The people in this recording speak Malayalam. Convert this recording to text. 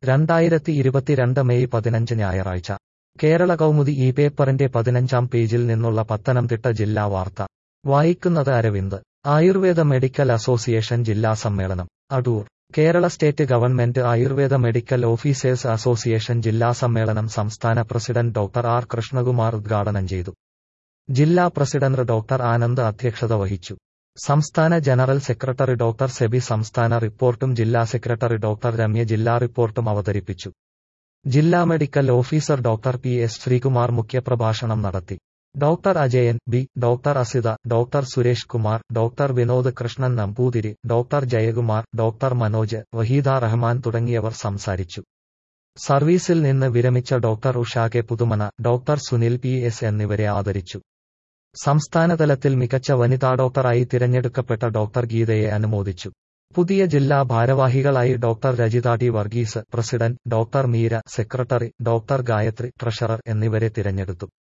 രണ്ടായിരത്തി ഇരുപത്തിരണ്ട് മെയ് പതിനഞ്ച് ഞായറാഴ്ച കേരള കൗമുദി ഈ പേപ്പറിന്റെ പതിനഞ്ചാം പേജിൽ നിന്നുള്ള പത്തനംതിട്ട ജില്ലാ വാർത്ത വായിക്കുന്നത് അരവിന്ദ് ആയുർവേദ മെഡിക്കൽ അസോസിയേഷൻ ജില്ലാ സമ്മേളനം Adoor Kerala state government Ayurveda medical officers association ജില്ലാ സമ്മേളനം സംസ്ഥാന പ്രസിഡന്റ് ഡോക്ടർ ആർ കൃഷ്ണകുമാർ ഉദ്ഘാടനം ചെയ്തു ജില്ലാ പ്രസിഡന്റ് ഡോക്ടർ ആനന്ദ് അധ്യക്ഷത വഹിച്ചു സംസ്ഥാന ജനറൽ സെക്രട്ടറി ഡോക്ടർ സെബി സംസ്ഥാന റിപ്പോർട്ടും ജില്ലാ സെക്രട്ടറി ഡോക്ടർ രമ്യ ജില്ലാ റിപ്പോർട്ടും അവതരിപ്പിച്ചു ജില്ലാ medical officer doctor P S Sreekumar മുഖ്യപ്രഭാഷണം നടത്തി doctor Ajayan B doctor Asitha doctor Suresh Kumar doctor Vinod Krishnan Namboothiri doctor Jayakumar doctor Manoj Waheeda Rahman തുടങ്ങിയവർ സംസാരിച്ചു സർവീസിൽ നിന്ന് വിരമിച്ച doctor Usha K Puthumana doctor Sunil P S എന്നിവരെ ആദരിച്ചു സംസ്ഥാനതലത്തിൽ മികച്ച വനിതാ ഡോക്ടറായി തിരഞ്ഞെടുക്കപ്പെട്ട ഡോക്ടർ ഗീതയെ അനുമോദിച്ചു പുതിയ ജില്ലാ ഭാരവാഹികളായി doctor Rajitha T Varghese president doctor Meera secretary doctor Gayathri treasurer എന്നിവരെ തിരഞ്ഞെടുത്തു